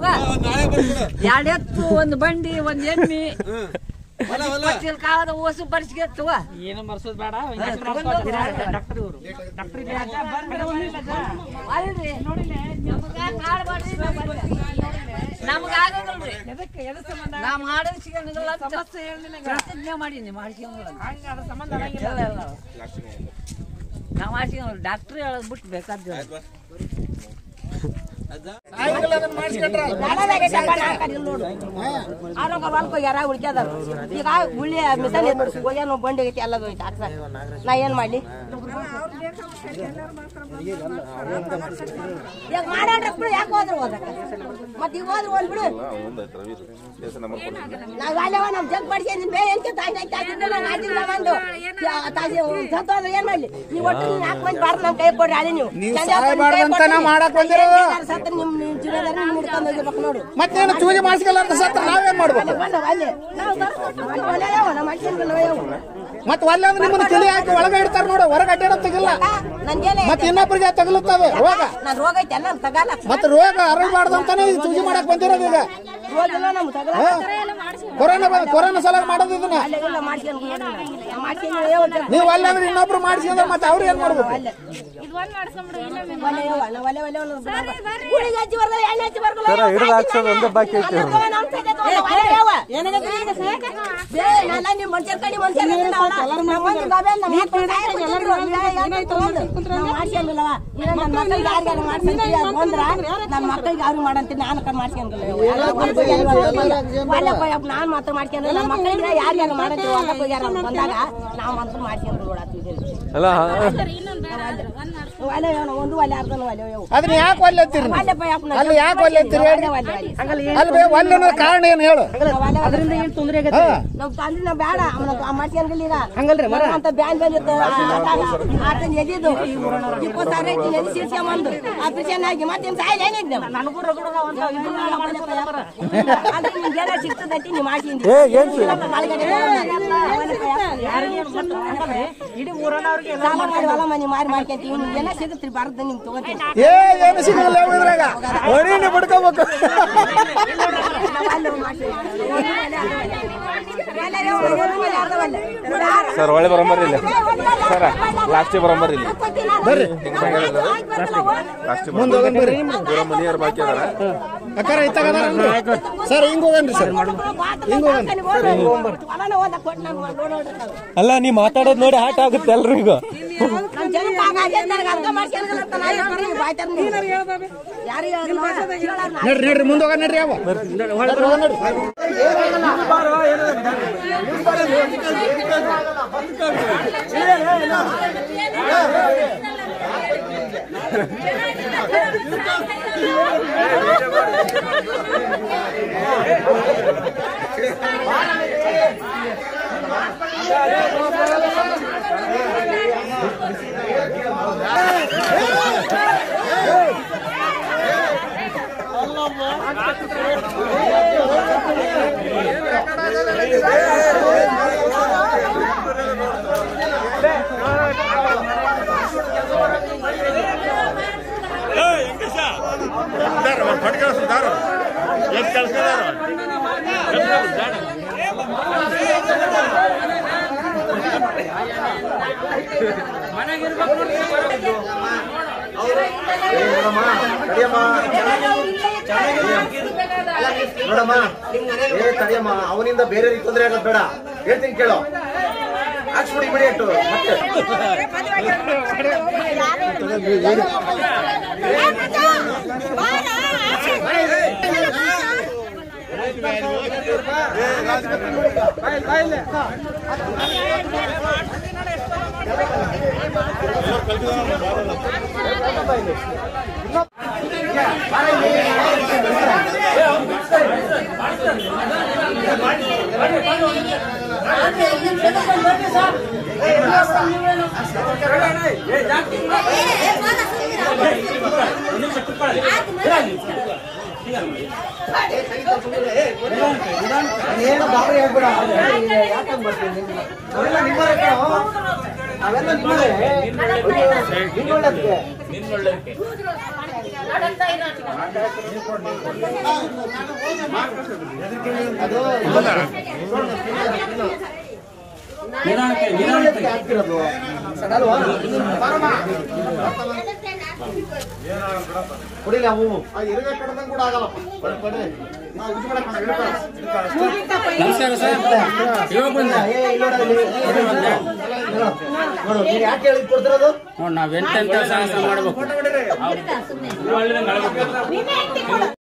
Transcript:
ನಾಳೆ ಬರ್ಬಿಡು ಎರಡು ಎತ್ತು ಒಂದು ಬಂಡಿ ಒಂದು ಎಮ್ಮಿ ಹೊಲ ಹೊಲ ಪಚ್ಚಿಲ್ ಕಾಲದ ಓಸು ಬರ್ಸ್ಗೆತ್ತುವ ಏನು ಬರ್ಸೋದ್ ಬೇಡ ಅಲ್ರಿ ನಮಗ ಕಾಡ್ಬಾರ್ದ್ರಿ ನಾವ್ ಬಂದೆ. ನಮಗ ಆಗಂಗಿಲ್ರಿ ನಾ ಮಾಡೋದ್ ಸಿಗಂಗಿಲ್ಲ ಅಂತ ಪ್ರತಿಜ್ಞೆ ಮಾಡೀನಿ ಮಾಡ್ಸ್ಕೊಂಗಿಲ್ಲ ಇಲ್ಲ ಇಲ್ಲ ನಾ ಮಾಡ್ಸ್ಕೊಂಗಿಲ್ಲ ಡಾಕ್ಟ್ರ್ ಹೇಳೋದ್ ಬಿಟ್ಟು ಬೇಕಾದ್ದು ಆರೋಗ್ಯ ಹೊಲಕ್ಕೆ ಯಾರ ಉಳ್ಕ್ಯದಾರ ಈಗ ಉಳ್ಳಿ ಮಿಸಲ್ ಹೋಗ್ಯಾನ ಬಂಡಿ ಐತಿ ಎಲ್ಲ ಹೋಯ್ತು ಹಾಕ್ಸ ನಾ ಏನ್ ಮಾಡ್ಲಿ ಈಗ ಮಾಡ್ಯಾಡ್ರಿ ಬಿಡು ಯಾಕೆ ಹೋದ್ರು ಹೋದಕ್ಕ ಮತ್ತೆ ಈಗ ಹೋದ್ರು ಹೋಲ್ ಬಿಡು ನಾವ್ ಅಲ್ಲವ ನಮ್ ಜಗ್ ಬಡ್ಸ್ಕೊಂಡ್ ಬೇ ಏನ್ಕೆ ತಾಯಿ ತಾಯಿ ತಾಸಿದ್ರೆ ನಾವು ಆಚಿಲ್ಲ ಬಂದು ತಾಸಿ ಸತ್ತೋದ್ರೆ ಏನ್ ಮಾಡ್ಲಿ ನೀವು ಒಟ್ಟು ನಾಲ್ಕು ಮಂದಿ ಬಾರ್ದು ನಮ್ ಕೈ ಕೊಡ್ರಿ ಅದೇ ನೀವು ನೀವು ಸಾಯ್ಬಾರ್ದಂತ ನಾ ಮಾಡಕ್ ಬಂದಿರೋದು. ಸತ್ತ ನಿಮ್ ನಿಮ್ ಜೀವನದಾರ ನಿಮ್ ಹಿಡ್ಕೊಂಡು ಹೋಗಿರ್ಬೇಕು ನೋಡು ಮತ್ತೇನು ಚೂಜಿ ಮಾಡಿಸ್ಕಲ್ಲ ಅಂತ ಸತ್ತ ನಾವೇನ್ ಮಾಡ್ಬೇಕು ಬಂದವ ಅಲ್ಲಿ ನಾವು ಬರ್ಸ್ಕೊಟ್ಟು ಅಲ್ಲಿ ಒಲೆಯವ, ನಮ್ಮ ಅಕ್ಕನ ಒಲೆಯವ. ಮತ್ ಒಲ್ಲೆ ಅಂದ್ರೆ ನಿಮ್ಮನ್ನ ಕಿಲಿ ಹಾಕಿ ಒಳಗೆ ಇಡ್ತಾರ ನೋಡು ಹೊರಗೆ ಅಡ್ಡಾಡೋ ತೆಗಿಲ್ಲ ನನ್ಗೇನೆ ಮತ್ ಇನ್ನೊಬ್ರಿಗೆ ತಗಲುತ್ತವೆ ರೋಗ ನಾನ್ ರೋಗ ಐತೆ ಎಲ್ಲ ತಗಲ್ಲ ಮತ್ ರೋಗ ಹರಡಬಾರ್ದು ಅಂತಾನೆ ಈ ಚೂಜಿ ಮಾಡಕ್ ಬಂದಿರೋದು ಈಗ ರೋಗ ಇಲ್ಲ ನಮ್ ತಗಲ್ಲ ಹಾ. ಕೊರೋನಾ ಬಂದ್- ಕೊರೋನಾ ಸಲ ಮಾಡೋದು ಇದನ್ನ ಅಲ್ಲೇ ಇಲ್ಲ ಮಾಡ್ಸ್ಕೊಂಡು ನೋಡಿ ನಾವು ಮಾಡ್ಸ್ಕೊಂಡು ಒಲೆಯವ ಅಂತ. ನೀವು ಅಲ್ಲ ಅಂದ್ರೆ ಇನ್ನೊಬ್ರು ಮಾಡಿಸಿದ್ರೆ ಮತ್ತೆ ಅವ್ರು ಏನ್ ಮಾಡ್ಬೇಕು ಒಲೆಯವ, ನಾವು ಒಲೆ ಒಲೆ ಅನ್ನೋದು ಬಿಡಲ್ಲ. ಗುಳಿಗೆ ಹಚ್ಚಿ ಬರಲ್ಲ, ಎಣ್ಣೆ ಹಚ್ಚಿ ಬರಲ್ಲ, ಸರ, ಹಿಡ್ದು ಸಾಯ್ತೀನಿ ಹಾಕ್ಸೋದು ನಾನು. ಒಂದೇ ಬಾಕಿ ಐತೆ ನನ್ನ ಹತ್ರ ನಮ್ಮ ಸೈಡ್ ಐತೆ, ಒಂದು ಒಲೆಯವ. ಬೇ, ನಾನ ನಿಮ್ ಮನುಷ್ಯರ್ ಕಡೆ ಮನುಷ್ಯರ್ ಇದ್ರೆ ನಾವಲ್ಲ. ನಮ್ಮ ಮಂದಿ ಬಾಬೆ, ನಮ್ಮ ಮಕ್ಳು ಸಾಯ್ರಿ ಬಿಟ್ಟಿದ್ರು. ಯಾ- ಯಾಕೆ ತಗೊಂಡು? ನಾವು ಮಾಡ್ಸ್ಕೊಂಡಿಲ್ಲವ. ಇಲ್ಲ, ನನ್ನ ಮಕ್ಕಳಿಗೆ ಯಾರಿಗಾರ ಮಾಡ್ಸಂತೀವಿ ಅಂತ ಬಂದ್ರ, ನನ್ನ ಮಕ್ಕಳಿಗೆ ಅವ್ರಿಗೆ ಮಾಡಂತೀನಿ ನಾನು ಕಣ್ ಮಾಡ್ಸ್ಕೊಂಡಿಲ್ಲ ಎಲ್ಲ ಹೊಲ್ದಾಗ ಎಲ್ಲ ಹೊಲ್ದಾಗ ಹೊಲಕ್ಕೆ ಹೋಗಿ ನಾನ್ ಮಾತ್ರ ಮಾಡ್ಕೊಂಡಿಲ್ಲ ನಮ್ಮ ಮಕ್ಕಳಿಗೆ ಯಾರಿಗಾರ ಮಾಡಂತೀವಿ ಹೊಲಕ್ಕೆ ಹೋಗ್ಯಾರ ಅಂತ ಬಂದಾಗ ನಾವು ಮಾತ್ರ ಮಾಡ್ಸ್ಕೊಂಡು ನೋಡತ್ತೀವಿ ಅಲ್ಲ ಒಲೆ ಏನು, ಒಂದು ಒಲೆ ಅರ್ಧನ ಒಲೆ ಅವು. ಅದನ್ನ ಯಾಕೆ ಒಲ್ಲೆ ಅಂತೀರಿ ನೀವು? ಒಲೆ ಪೈ ಹಾಕ್ನ- ಅಲ್ಲಿ ಯಾಕೆ ಒಲ್ಲೆ ಅಂತೀರಿ ಹೇಳಿ ಒಲೆ, ಒಲೆ. ಅಲ್ಲಿ ಬೇ ಒಲ್ಲೆ ಅನ್ನೋ ಕಾರಣ ಏನು ಹೇಳು ಅದರಿಂದ ಏನ್ ತೊಂದ್ರೆ ಆಗತ್ತೆ ಹಾ ನಾವ್ ತಂದ್ರೆ ನಾವ್ ಬೇಡ ಅವನ ಮಾಡ್ಸ್ಕೊಂಡ್ಗಿಲ್ಲ ಈಗ ಹಂಗಲ್ರಿ ಅಂತ ಬ್ಯಾನ್ ಬಂದಿತ್ತು ಆತನ ಎದಿದ್ದು ಇಪ್ಪತ್ತು ಸಾವಿರ ಐತಿ ಎದಿ ಸಿಡ್ಸ್ಕೊಂಬಂದು ಆಪರೇಷನ್ ಆಗಿ ಮತ್ತೇನ್ ಸಾಯಿಲ್ ಏನಿದ್ ನನಗೂ ರಗಡ ಅದ್ರ ನಿಮ್ಗೆ ಏನೋ ಸಿಗ್ತದೈತಿ ನೀವು ಮಾಡ್ಸಿಂದಿ ಏ ಏನ್ ಸಿ- ಇಡೀ ಊರನವ್ರಿಗೆ ಸಾಲ ಮಾಡಿ ಹೊಲ ಮನೆ ಮಾರಿ ಮಾಡ್ಕೊಂತೀವಿ ನಿಮ್ಗೆ ಏನೋ ಸಿಗುತ್ತೆ ಬರದ್ದು ನಿಮ್ಗೆ ತಗೋತೀನಿ ಏ ಏನು ಸಿಗಲ್ಲ ಇದ್ರಾಗ ಹೊರೀನಿ ಬಿಡ್ಕೋಬೇಕು ಸರ್ ಒಳ್ಳೆ ಬರಂಬರ್ರಿ ಇಲ್ಲಿ ಸರ ಲಾಸ್ಟಿಗೆ ಬರಂಬರ್ರಿ ಇಲ್ಲಿ ಬರ್ರಿ ಲಾಸ್ಟಿಗೆ ಮುಂದೆ ಹೋಗೋಣ ಬರ್ರಿ ಪೂರ ಮನೆಯವ್ರ ಬಾಕಿ ಅದಾರ ಅಕ್ಕಾರ ಇತ್ತಾಗ ಅದಾರನ್ರಿ? ಸರ್ ಹಿಂಗ್ ಹೋಗನ್ರಿ ಸರ್ ಅಲ್ಲ ನೀ ಮಾತಾಡೋದ್ ನೋಡಿ ಹಾಟ್ ಆಗುತ್ತೆ ಎಲ್ರಿಗೂ ನಡ್ರಿ ನಡ್ರಿ ಮುಂದೆ ಹೋಗೋಣ ನಡ್ರಿ ಅವ ನಡ್ರಿ, ಹೋಗೋಣ ನಡ್ರಿ. ನೋಡಮ್ಮ ಏ ತಡಿಯಮ್ಮ ಅವನಿಂದ ಬೇರೆ ತೊಂದರೆ ಆಗೋದು ಬೇಡ ಹೇಳ್ತೀನಿ ಕೇಳು ಹಾಕ್ಸ್ಬಿಡಿ ಇಮಿಡಿಯೇಟ್ ಮತ್ತೆ ಏನು ಗಾಬರಿ ಆಗ್ಬೇಡ ಯಾಕಂಗ್ ಬರ್ತೀನಿ ನಾವೆಲ್ಲ ನಿಮ್ಮವರೇ ಕಣೋ. ನಾವೆಲ್ಲ ನಿಮ್ಮವರೇ ಅಯ್ಯೋ, ನಿನ್ನೊಳ್ಳೇದಕ್ಕೆ. ಅದು ಆಗ್ತಿರೋದು ಅಲ್ವಾ? ಕುಡಿಲಿ ಅವು ಆ ಇರುವೆ ಕಡ್ದಂಗ್ ಕೂಡ ಆಗಲ್ಲ ಬಡ್- ಬಡ್ರಿ. ಆ, ಉಜ್ಜು ಮಾಡಕ್ ಮಾಡ, ಇಳ್ಕೊ. ನಮಸ್ಕಾರ ಸರ್ ಇವಾಗ ಬಂದೆ ಏ, ಇಲ್ಲಿ ನೋಡು, ಇಲ್ಲಿ. ನೋಡು, ನೋಡು, ನೀನ್ ಯಾಕೆ ಹೇಳಿ ಕೊಡ್ತಿರೋದು ನೋಡಿ ನಾವ್ ಎಂತೆಂತ ಸಾಹಸ ಮಾಡ್ಬೇಕು ಫೋಟೋ ಹೊಡೀರಿ. ಒಳ್ಳೆದಂಗ್ ಅಳ್ಬೇಕು.